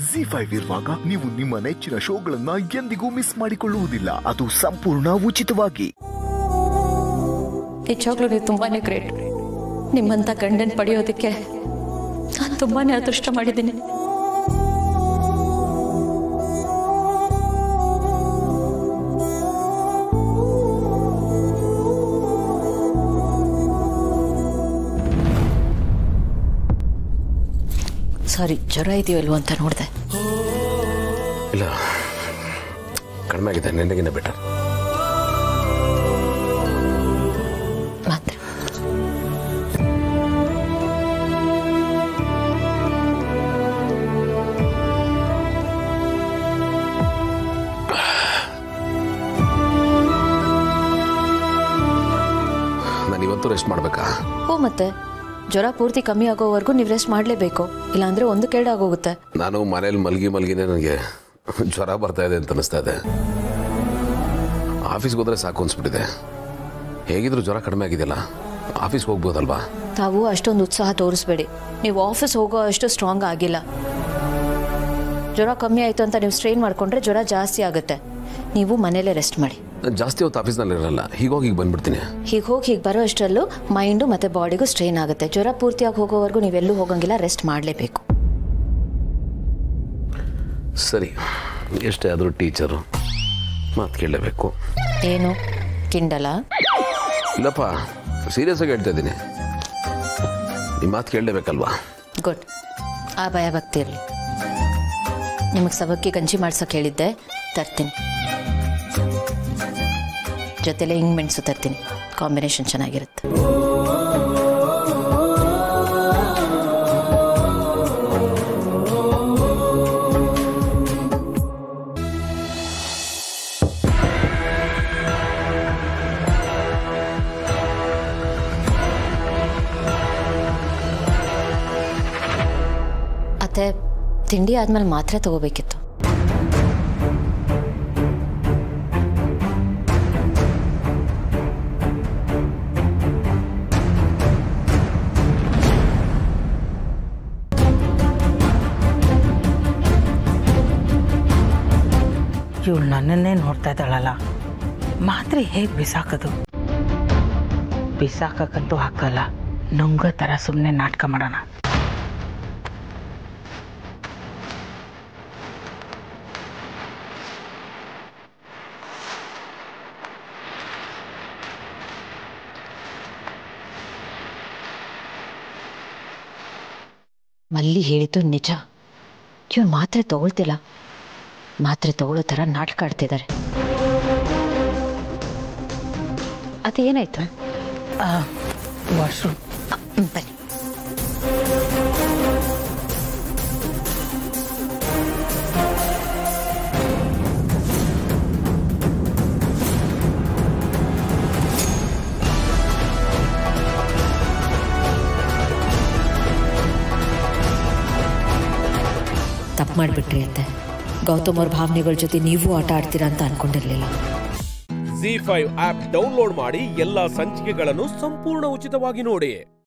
G five ಇರುವಾಗ ನೀವು ನಿಮ್ಮ ನೆಚ್ಚಿನ ಶೋಗಳನ್ನ ಎಂದಿಗೂ ಮಿಸ್ ಮಾಡಿಕೊಳ್ಳುವುದಿಲ್ಲ ಅದು ಸಂಪೂರ್ಣ ಉಚಿತವಾಗಿ ನಿಜವಾಗ್ಲೂ ನೀವು ತುಂಬಾನೇ ಗ್ರೇಟ್ ನಿಮ್ಮಂಥ ಗಂಡನ್ ಪಡೆಯೋದಕ್ಕೆ ನಾನು ತುಂಬಾನೇ ಅದೃಷ್ಟ ಮಾಡಿದ್ದೀನಿ ಸಾರಿ ಜ್ವರ ಇದೆಯಲ್ವ ಅಂತ ನೋಡಿದೆ ಇಲ್ಲ ಕಡಿಮೆ ಆಗಿದೆ ನಿನ್ನೆಗಿನ್ನ ಬೆಟರ್ ಮಾತ್ರ ನಾನು ಇವತ್ತು ರೆಸ್ಟ್ ಮಾಡಬೇಕಾ ಓ ಮತ್ತೆ ಜ್ವರ ಪೂರ್ತಿ ಕಮ್ಮಿ ಆಗೋವರೆಗೂ ನೀವು ರೆಸ್ಟ್ ಮಾಡಲೇಬೇಕು ಇಲ್ಲಾಂದ್ರೆ ಒಂದು ಕೆರಡಾಗೋಗುತ್ತೆ ನಾನು ಮನೇಲಿ ಮಲಗಿ ಮಲಗಿನೇ ನನಗೆ ಜ್ವರ ಬರ್ತಾ ಇದೆ ಅಂತ ಅನಿಸ್ತಾ ಇದೆ ಆಫೀಸ್ಗೆ ಹೋದ್ರೆ ಸಾಕು ಅನ್ಸ್ಬಿಟ್ಟಿದೆ ಹೇಗಿದ್ರು ಜ್ವರ ಕಡಿಮೆ ಆಗಿದೆಯಲ್ಲ ಆಫೀಸ್ಗೆ ಹೋಗ್ಬೋದಲ್ವಾ ತಾವು ಅಷ್ಟೊಂದು ಉತ್ಸಾಹ ತೋರಿಸ್ಬೇಡಿ ನೀವು ಆಫೀಸ್ ಹೋಗೋ ಅಷ್ಟು ಸ್ಟ್ರಾಂಗ್ ಆಗಿಲ್ಲ ಜ್ವರ ಕಮ್ಮಿ ಆಯಿತು ಅಂತ ನೀವು ಸ್ಟ್ರೈನ್ ಮಾಡ್ಕೊಂಡ್ರೆ ಜ್ವರ ಜಾಸ್ತಿ ಆಗುತ್ತೆ ನೀವು ಮನೇಲೇ ರೆಸ್ಟ್ ಮಾಡಿ ನಾನು ಜಾಸ್ತಿ ಹೊತ್ತು ಆಫೀಸ್ನಲ್ಲಿ ಇರಲ್ಲ ಹೀಗೋಗಿ ಈಗ ಬಂದ್ಬಿಡ್ತೀನಿ ಹೀಗೆ ಹೋಗಿ ಹೀಗೆ ಬರೋ ಅಷ್ಟರಲ್ಲೂ ಮೈಂಡು ಮತ್ತು ಬಾಡಿಗೂ ಸ್ಟ್ರೈನ್ ಆಗುತ್ತೆ ಜ್ವರ ಪೂರ್ತಿಯಾಗಿ ಹೋಗೋವರೆಗೂ ನೀವೆಲ್ಲೂ ಹೋಗಂಗಿಲ್ಲ ರೆಸ್ಟ್ ಮಾಡಲೇಬೇಕು ಸರಿ ಎಷ್ಟೇ ಆದರೂ ಟೀಚರು ಮಾತು ಕೇಳಲೇಬೇಕು ಏನು ಕಿಂಡಲ ಇಲ್ಲಪ್ಪ ಸೀರಿಯಸ್ ಆಗಿ ಹೇಳ್ತಾ ಇದ್ದೀನಿ ನಿಮ್ಮ ಮಾತು ಕೇಳಲೇಬೇಕಲ್ವಾ ಗುಡ್ ಆ ಭಯ ಭಕ್ತಿ ಇರಲಿ ನಿಮಗೆ ಸಬಕ್ಕಿ ಗಂಜಿ ಮಾಡ್ಸೋಕೆ ಹೇಳಿದ್ದೆ ತರ್ತೀನಿ ಜೊತೆಲೆ ಹಿಂಗ್ ಮೆಣಸು ತರ್ತೀನಿ ಕಾಂಬಿನೇಷನ್ ಚೆನ್ನಾಗಿರುತ್ತೆ ಅತ್ತೆ ತಿಂಡಿ ಆದ್ಮೇಲೆ ಮಾತ್ರೆ ತಗೋಬೇಕಿತ್ತು ಇವಳು ನನ್ನನ್ನೇ ನೋಡ್ತಾ ಇದ್ದಾಳಲ್ಲ ಮಾತ್ರೆ ಹೇಗೆ ಬಿಸಾಕೋದು ಬಿಸಾಕಕ್ಕಂತೂ ಹಾಕಲ್ಲ ನುಂಗ ಥರ ಸುಮ್ಮನೆ ನಾಟಕ ಮಾಡೋಣ ಮಲ್ಲಿ ಹೇಳಿದ್ದು ನಿಜ ಇವ್ರು ಮಾತ್ರೆ ತಗೊಳ್ತಿಲ್ಲ ಮಾತ್ರೆ ತಗೊಳ್ಳೋ ಥರ ನಾಟಕ ಆಡ್ತಿದ್ದಾರೆ ಅದೇನಾಯ್ತು ವಾಶ್ರೂಮ್ ಹ್ಮ್, ಬನ್ನಿ ತಪ್ಪು ಮಾಡಿಬಿಟ್ರಿ ಅತ್ತೆ ಗೌತಮ್ ಅವ್ರ ಭಾವನೆಗಳ ಜೊತೆ ನೀವು ಆಟ ಆಡ್ತೀರಾ ಅಂತ ಅನ್ಕೊಂಡಿರ್ಲಿಲ್ಲ ಜಿ ಫೈವ್ ಆಪ್ ಡೌನ್ಲೋಡ್ ಮಾಡಿ ಎಲ್ಲಾ ಸಂಚಿಕೆಗಳನ್ನು ಸಂಪೂರ್ಣ ಉಚಿತವಾಗಿ ನೋಡಿ